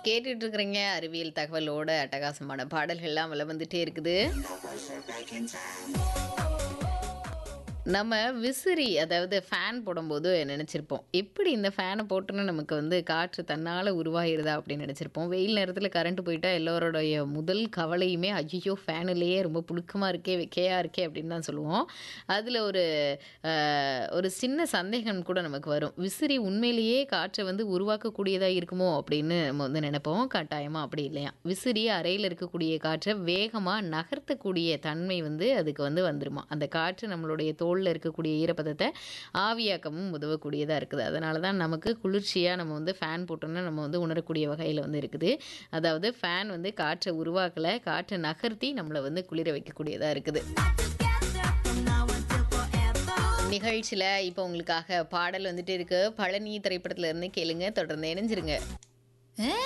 கேட்டுட்டு இருக்கிறீங்க அறிவியல் தகவலோட அட்டகாசமான பாடல்கள்லாம் வல வந்துட்டே இருக்குது நம்ம விசிறி அதாவது ஃபேன் போடும்போது நினச்சிருப்போம் எப்படி இந்த ஃபேனை போட்டோன்னு நமக்கு வந்து காற்று தன்னால் உருவாகிருதா அப்படின்னு நினச்சிருப்போம் வெயில் நேரத்தில் கரண்ட் போயிட்டா எல்லோருடைய முதல் கவலையுமே ஐயோ ஃபேனுலேயே ரொம்ப புழுக்கமாக இருக்கே வெக்கையாக இருக்கே அப்படின்னு தான் சொல்லுவோம் அதில் ஒரு அஹ், ஒரு சின்ன சந்தேகம் கூட நமக்கு வரும் விசிறி உண்மையிலேயே காற்றை வந்து உருவாக்கக்கூடியதாக இருக்குமோ அப்படின்னு நம்ம வந்து நினைப்போம் கட்டாயமாக அப்படி இல்லையா விசிறி அறையில் இருக்கக்கூடிய காற்றை வேகமாக நகர்த்தக்கூடிய தன்மை வந்து அதுக்கு வந்து வந்துருமா அந்த காற்று நம்மளுடைய தோலில் இருக்கக்கூடிய ஈரப்பதத்தை ஆவியாக்கமும் உதவக்கூடியதாக இருக்குது அதனால தான் நமக்கு குளிர்ச்சியாக நம்ம வந்து ஃபேன் போட்டோம்னா நம்ம வந்து உணரக்கூடிய வகையில் வந்து இருக்குது அதாவது ஃபேன் வந்து காற்றை உருவாக்கலை காற்றை நகர்த்தி நம்மளை வந்து குளிர வைக்கக்கூடியதாக இருக்குது நிகழ்ச்சியில் இப்போ உங்களுக்காக பாடல் வந்துட்டு இருக்கு பழனி திரைப்படத்துல இருந்து கேளுங்க தொடர்ந்து இணைஞ்சிருங்க